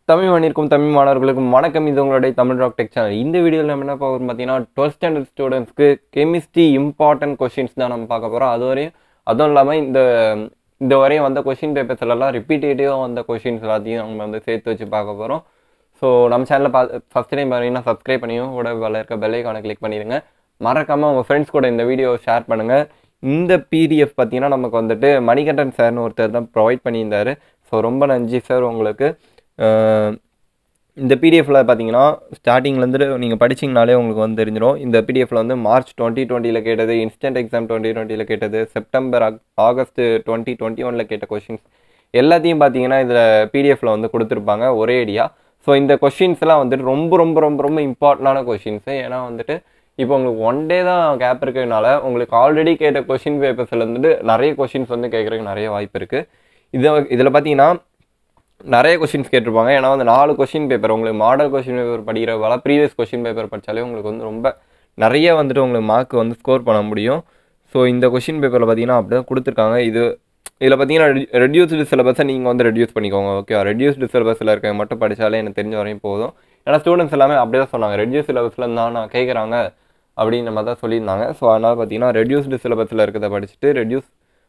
தமிழ் மண்ணிற்கும் தமிழ் மாணவர்களுக்கும் வணக்கம் இது உங்களுடைய தமிழ் ராக் டெக் சேனல் இந்த வீடியோவில் நம்ம என்ன பார்க்க பார்த்தீங்கன்னா டுவெல்த் ஸ்டாண்டர்ட் ஸ்டூடெண்ட்ஸ்க்கு கெமிஸ்ட்ரி இம்பார்ட்டன்ட் கொஷின்ஸ் தான் நம்ம பார்க்க போகிறோம் அது வரையும் அதுவும் இல்லாமல் இந்த இந்த வரையும் வந்த கொஷின் பேப்பர்ஸ்லாம் ரிப்பீட்டேட்டிவாக வந்த கொஷின்ஸ் எல்லாத்தையும் நம்ம வந்து சேர்த்து வச்சு பார்க்க போகிறோம் ஸோ நம்ம சேனலில் பா ஃபஸ்ட் டைம் பார்த்தீங்கன்னா சப்ஸ்கிரைப் பண்ணியும் கூட வேலை இருக்க பெல்லைக்கான கிளிக் பண்ணிடுங்க மறக்காமல் உங்கள் ஃப்ரெண்ட்ஸ் கூட இந்த வீடியோ ஷேர் பண்ணுங்கள் இந்த பிடிஎஃப் பார்த்தீங்கன்னா நமக்கு வந்துட்டு மணிகண்டன் சார்னு ஒருத்தர் தான் ப்ரொவைட் பண்ணியிருந்தார் ஸோ ரொம்ப நன்றி சார் உங்களுக்கு அஹ் இந்த பிடிஎஃப்ல பார்த்தீங்கன்னா ஸ்டார்டிங்லேருந்து நீங்கள் படிச்சிங்கனாலே உங்களுக்கு வந்து தெரிஞ்சிடும் இந்த பிடிஎஃப்ல வந்து மார்ச் டுவெண்ட்டி டுவெண்ட்டியில் கேட்டது இன்ஸ்டன்ட் எக்ஸாம் டுவெண்ட்டி டுவெண்ட்டியில் கேட்டது செப்டம்பர் ஆக்- ஆகஸ்ட் டுவெண்ட்டி டுவெண்ட்டி ஒனில் கேட்ட கொஷின்ஸ் எல்லாத்தையும் பார்த்தீங்கன்னா இதில் பிடிஎஃப்ல வந்து கொடுத்துருப்பாங்க ஒரே ஐடியா ஸோ இந்த கொஷின்ஸ்லாம் வந்துட்டு ரொம்ப ரொம்ப ரொம்ப ரொம்ப இம்பார்ட்டண்டான கொஷின்ஸு ஏன்னா வந்துட்டு இப்போ உங்களுக்கு ஒன் டே தான் கேப் இருக்கிறதுனால உங்களுக்கு ஆல்ரெடி கேட்ட கொஷின் பேப்பர்ஸ்ல இருந்துட்டு நிறைய கொஷின்ஸ் வந்து கேட்குறதுக்கு நிறைய வாய்ப்பு இருக்குது இதை இதில் பார்த்தீங்கன்னா நிறைய கொஷின்ஸ் கேட்டிருப்பாங்க ஏன்னா வந்து நாலு கொஷின் பேப்பர் உங்களுக்கு மாடல் கொஷின் பேப்பர் படிக்கிறதால ப்ரீவியஸ் கொஷின் பேப்பர் படித்தாலே உங்களுக்கு வந்து ரொம்ப நிறைய வந்துட்டு உங்களுக்கு மார்க் வந்து ஸ்கோர் பண்ண முடியும் ஸோ இந்த கொஷின் பேப்பரில் பார்த்தீங்கன்னா அப்படி தான் கொடுத்துருக்காங்க இது இதில் பார்த்தீங்கன்னா ரெடியூஸ்டு சிலபஸை நீங்கள் வந்து ரெடியூஸ் பண்ணிக்கோங்க ஓகே ரெடியூஸ்டு சிலபஸில் இருக்க மட்டும் படித்தாலே எனக்கு தெரிஞ்ச வரையும் போதும் ஏன்னா ஸ்டூடெண்ட்ஸ் எல்லாமே அப்படியே தான் சொன்னாங்க ரெடியூஸ் சிலபஸில் தான் நான் கேட்குறாங்க அப்படின்னு நம்ம தான் சொல்லியிருந்தாங்க ஸோ அதனால் பார்த்தீங்கன்னா ரெடியூஸ்டு சிலபஸில் இருக்கிறத படிச்சுட்டு ரெடியூஸ்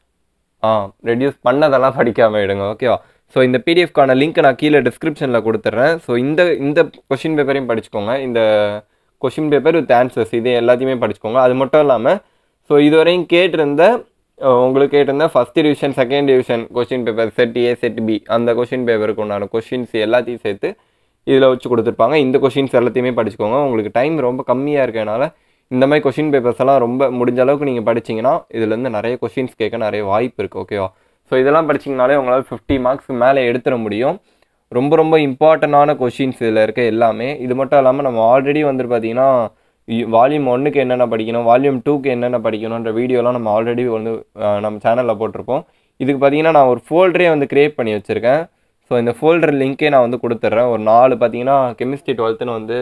ஆ ரெடியூஸ் பண்ணதெல்லாம் படிக்காம விடுங்க ஓகேவா ஸோ இந்த பிடிஎஃப்கான லிங்க் நான் கீழே டிஸ்கிரிப்ஷனில் கொடுத்துட்றேன் ஸோ இந்த இந்த கொஷின் பேப்பரையும் படிச்சுக்கோங்க இந்த கொஷின் பேப்பர் வித் ஆன்சர்ஸ் இது எல்லாத்தையுமே படிச்சுக்கோங்க அது மட்டும் இல்லாமல் ஸோ இதுவரையும் கேட்டிருந்த அஹ், உங்களுக்கு கேட்டிருந்த first division second division question paper set A set B அந்த கொஷின் பேப்பருக்கு உண்டான கொஷின்ஸ் எல்லாத்தையும் சேர்த்து இதில் வச்சு கொடுத்துருப்பாங்க இந்த கொஷின்ஸ் எல்லாத்தையுமே படிச்சுக்கோங்க உங்களுக்கு டைம் ரொம்ப கம்மியாக இருக்கனால இந்த மாதிரி கொஷின் பேப்பர்ஸ் எல்லாம் ரொம்ப முடிஞ்ச அளவுக்கு நீங்கள் படிச்சீங்கன்னா இதுலேருந்து நிறைய கொஷின்ஸ் கேட்க நிறைய வாய்ப்பு இருக்குது ஓகேவா ஸோ இதெல்லாம் படிச்சிங்கனாலே உங்களால் ஃபிஃப்டி மார்க்ஸ் மேலே எடுத்துட முடியும் ரொம்ப ரொம்ப இம்பார்ட்டண்டான கொஷின்ஸ் இதில் இருக்க எல்லாமே இது மட்டும் இல்லாமல் நம்ம ஆல்ரெடி வந்துட்டு பார்த்தீங்கன்னா வால்யூம் ஒன்றுக்கு என்னென்ன படிக்கணும் வால்யூம் டூக்கு என்னென்ன படிக்கணுன்ற வீடியோலாம் நம்ம ஆல்ரெடி வந்து அஹ், நம்ம சேனலில் போட்டிருப்போம் இதுக்கு பார்த்தீங்கன்னா நான் ஒரு ஃபோல்டரே வந்து க்ரியேட் பண்ணி வச்சுருக்கேன் ஸோ இந்த ஃபோல்டர் லிங்க்கே நான் வந்து கொடுத்துட்றேன் ஒரு நாலு பார்த்தீங்கன்னா கெமிஸ்ட்ரி டுவெல்த்துன்னு வந்து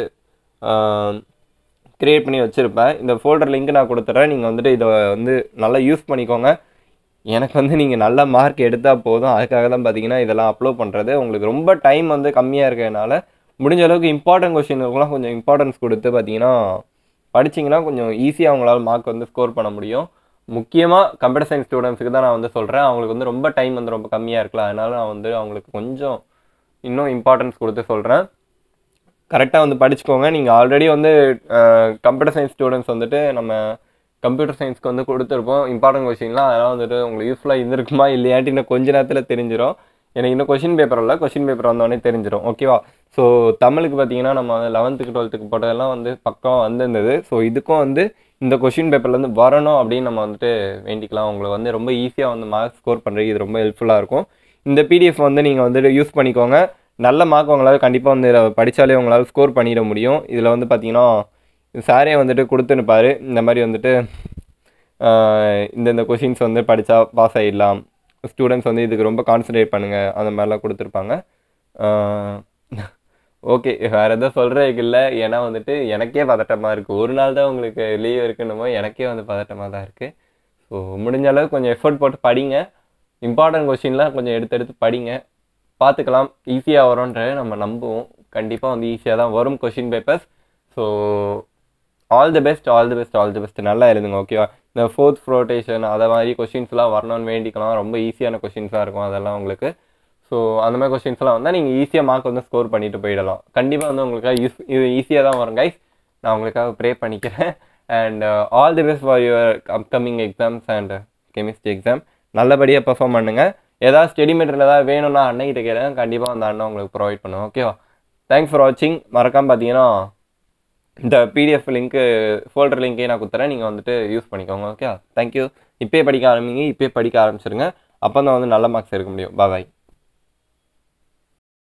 க்ரியேட் பண்ணி வச்சுருப்பேன் இந்த ஃபோல்டர் லிங்க் நான் கொடுத்துட்றேன் நீங்கள் வந்துட்டு இதை வந்து நல்லா யூஸ் பண்ணிக்கோங்க எனக்கு வந்து நீங்கள் நல்ல மார்க் எடுத்தால் போதும் அதுக்காக தான் பார்த்தீங்கன்னா இதெல்லாம் அப்லோட் பண்ணுறது உங்களுக்கு ரொம்ப டைம் வந்து கம்மியாக இருக்கிறதுனால முடிஞ்ச அளவுக்கு இம்பார்ட்டன்ட் கொஷினுக்குலாம் கொஞ்சம் இம்பார்ட்டன்ஸ் கொடுத்து பார்த்தீங்கன்னா படிச்சிங்கன்னா கொஞ்சம் ஈஸியாக அவங்களால மார்க் வந்து ஸ்கோர் பண்ண முடியும் முக்கியமாக கம்ப்யூட்டர் சயின்ஸ் ஸ்டூடெண்ட்ஸுக்கு தான் நான் வந்து சொல்கிறேன் அவங்களுக்கு வந்து ரொம்ப டைம் வந்து ரொம்ப கம்மியாக இருக்கலாம் அதனால நான் வந்து அவங்களுக்கு கொஞ்சம் இன்னும் இம்பார்ட்டன்ஸ் கொடுத்து சொல்கிறேன் கரெக்டாக வந்து படிச்சுக்கோங்க நீங்கள் ஆல்ரெடி வந்து கம்ப்யூட்டர் சயின்ஸ் ஸ்டூடெண்ட்ஸ் வந்துட்டு நம்ம கம்ப்யூட்டர் சயின்ஸ்க்கு வந்து கொடுத்துருப்போம் இம்பார்ட்டன்ட் கொஷின்லாம் அதெல்லாம் வந்துட்டு உங்களுக்கு யூஸ்ஃபுல்லாக இருந்திருக்குமா இல்லையாட்டி இன்னும் கொஞ்ச நேரத்தில் தெரிஞ்சிடும் எனக்கு இன்னும் கொஷின் பேப்பர் இல்லை கொஷின் பேப்பர் வந்தோடனே தெரிஞ்சிடும் ஓகேவா ஸோ தமிழுக்கு பார்த்தீங்கன்னா நம்ம லெவன்த்துக்கு டுவெல்த்துக்கு போட்டதெல்லாம் வந்து பக்கம் வந்திருந்தது ஸோ இதுக்கும் வந்து இந்த கொஷின் பேப்பர்லேருந்து வரணும் அப்படின்னு நம்ம வந்துட்டு வேண்டிக்கலாம் உங்களுக்கு வந்து ரொம்ப ஈஸியாக வந்து மார்க் ஸ்கோர் பண்ணுறதுக்கு இது ரொம்ப ஹெல்ப்ஃபுல்லாக இருக்கும் இந்த பிடிஎஃப் வந்து நீங்கள் வந்துட்டு யூஸ் பண்ணிக்கோங்க நல்ல மார்க் உங்களால் கண்டிப்பாக வந்து இதில் படித்தாலே உங்களால் ஸ்கோர் பண்ணிட முடியும் இதில் வந்து பார்த்தீங்கன்னா சாரே வந்துட்டு கொடுத்துருப்பாரு இந்த மாதிரி வந்துட்டு ஆஹ் இந்தந்த கொஷின்ஸ் வந்து படித்தா பாஸ் ஆகிடலாம் ஸ்டூடெண்ட்ஸ் வந்து இதுக்கு ரொம்ப கான்சன்ட்ரேட் பண்ணுங்கள் அந்த மாதிரிலாம் கொடுத்துருப்பாங்க ஓகே வேறு எதுவும் சொல்கிறதுக்கு இல்லை ஏன்னா வந்துட்டு எனக்கே பதட்டமாக இருக்குது ஒரு நாள் தான் உங்களுக்கு லீவ் இருக்குன்னுமோ எனக்கே வந்து பதட்டமாக தான் இருக்குது ஸோ முடிஞ்ச அளவுக்கு கொஞ்சம் எஃபர்ட் போட்டு படிங்க இம்பார்ட்டன்ட் கொஷின்லாம் கொஞ்சம் எடுத்து எடுத்து படிங்க பார்த்துக்கலாம் ஈஸியாக வரும்ன்ற நம்ம நம்புவோம் கண்டிப்பாக வந்து ஈஸியாக தான் வரும் question papers so all the best all the best all the best நல்லா எழுதுங்க ஓகேவா இந்த ஃபோர்த் ஃப்ரோட்டேஷன் அதை மாதிரி கொஷின்ஸ்லாம் வரணும்னு வேண்டிக்கலாம் ரொம்ப ஈஸியான கொஷின்ஸாக இருக்கும் அதெல்லாம் உங்களுக்கு ஸோ அந்த மாதிரி கொஷின்ஸ்லாம் வந்தால் நீங்கள் ஈஸியாக மார்க் வந்து ஸ்கோர் பண்ணிட்டு போயிடலாம் கண்டிப்பாக வந்து உங்களுக்காக யூஸ் இது ஈஸியாக தான் வரும் கைஸ் நான் உங்களுக்காக ப்ரே பண்ணிக்கிறேன் and all the best for your upcoming exams and chemistry exam நல்லபடியாக பெர்ஃபார்ம் பண்ணுங்கள் ஏதாவது ஸ்டடி மெட்டீரியல் ஏதாவது வேணும்னா அண்ணகிட்ட கேளுங்க கண்டிப்பாக அந்த அண்ணன் உங்களுக்கு ப்ரொவைட் பண்ணுவோம் ஓகேவா தேங்க்ஸ் ஃபார் வாட்சிங் மறக்காமல் பார்த்தீங்கன்னா இந்த பிடிஎஃப் லிங்க்கு ஃபோல்டர் லிங்க்கே நான் கொடுத்துறேன் நீங்கள் வந்துட்டு யூஸ் பண்ணிக்கோங்க ஓகே தேங்க்யூ இப்போயே படிக்க ஆரம்பிங்க இப்போயே படிக்க ஆரம்பிச்சிருங்க அப்போ தான் வந்து நல்ல மார்க்ஸ் எடுக்க முடியும் பாய்